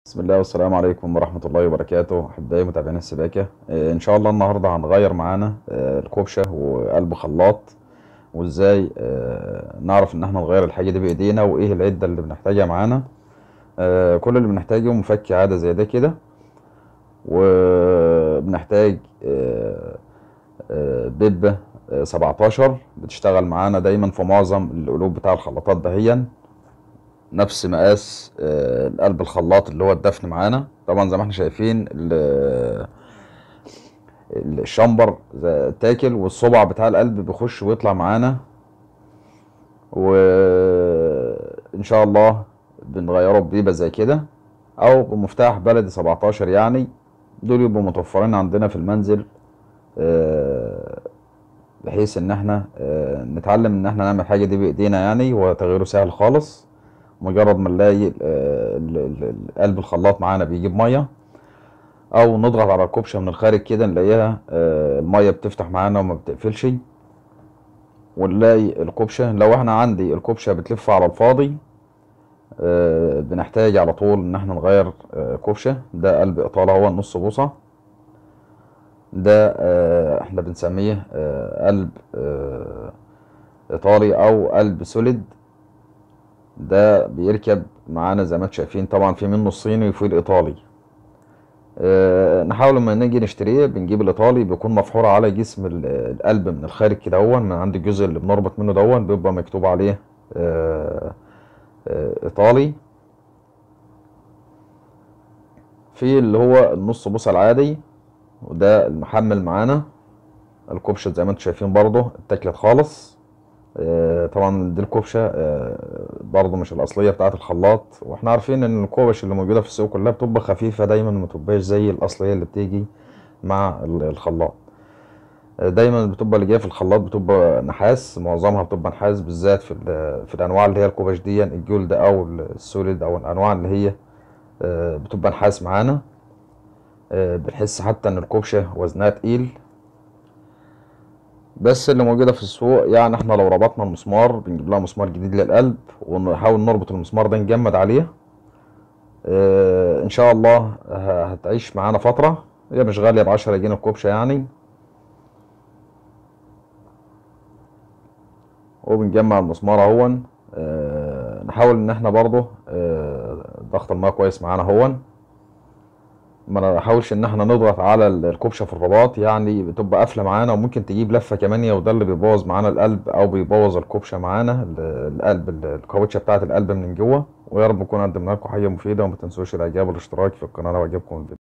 بسم الله والسلام عليكم ورحمة الله وبركاته أحبائي متابعين السباكة آه، إن شاء الله النهاردة هنغير معانا آه، الكوبشة وقلب خلاط وإزاي آه، نعرف إن إحنا نغير الحاجة دي بإيدينا وإيه العدة اللي بنحتاجها معانا آه، كل اللي بنحتاجه مفك عادة زي ده كده وبنحتاج آه، آه، بيبة آه، 17 بتشتغل معانا دايما في معظم القلوب بتاع الخلاطات دهيا نفس مقاس آه، القلب الخلاط اللي هو الدفن معانا طبعا زي ما احنا شايفين ال- الشمبر زي- تاكل والصبع بتاع القلب بيخش ويطلع معانا وان شاء الله بنغيره ببيبة زي كده او بمفتاح بلدي 17 يعني دول يبقوا متوفرين عندنا في المنزل آه، بحيث ان احنا آه، نتعلم ان احنا نعمل حاجة دي بايدينا يعني وتغييره سهل خالص مجرد ما نلاقي آه، ال- ال- ال- قلب الخلاط معانا بيجيب ميه او نضغط على الكوبشه من الخارج كده نلاقيها آه، الميه بتفتح معانا وما بتقفلش ونلاقي الكوبشه لو احنا عندي الكوبشه بتلف على الفاضي آه، بنحتاج على طول ان احنا نغير آه، كوبشه ده قلب اطاله هو النص بوصه ده آه، احنا بنسميه آه، قلب آه، ايطالي او قلب سوليد ده بيركب معانا زي ما انتم شايفين طبعا في منه الصيني وفي الايطالي أه نحاول لما نيجي نشتريه بنجيب الايطالي بيكون مفحور على جسم ال- القلب من الخارج كده هون من عند الجزء اللي بنربط منه دون بيبقى مكتوب عليه أه أه ايطالي في اللي هو النص بوصة العادي وده المحمل معانا الكوبشة زي ما انتم شايفين برضه اتاكلت خالص آه، طبعا دي الكوبشة آه، برضه مش الأصلية بتاعة الخلاط واحنا عارفين ان الكوبش اللي موجودة في السوق كلها بتبقى خفيفة دايما ما بتبقاش زي الأصلية اللي بتيجي مع ال- الخلاط آه، دايما بتبقى اللي جايه في الخلاط بتبقى نحاس معظمها بتبقى نحاس بالذات في ال- في الانواع اللي هي الكوبش دي الجولد او السوليد او الانواع اللي هي آه، بتبقى نحاس معانا آه، بنحس حتى ان الكوبشة وزنها تقيل بس اللي موجودة في السوق يعني احنا لو ربطنا المسمار بنجيب لها مسمار جديد للقلب ونحاول نربط المسمار ده نجمد عليه اه ان شاء الله ه- هتعيش معانا فترة هي مش غالية بعشرة جنيه الكوبشة يعني وبنجمع المسمار اهون اه نحاول ان احنا برضه اه ضغط الماء كويس معانا اهون ما نحاولش ان احنا نضغط على ال- الكوبشه في الرباط يعني بتبقى قافله معانا وممكن تجيب لفه كمانية وده اللي بيبوظ معانا القلب او بيبوظ الكوبشه معانا ال- القلب ال- الكاوتشه بتاعه القلب من جوه ويا رب نكون قدمنا لكم حاجه مفيده وما تنسوش الاعجاب والاشتراك في القناه لو عجبكم الفيديو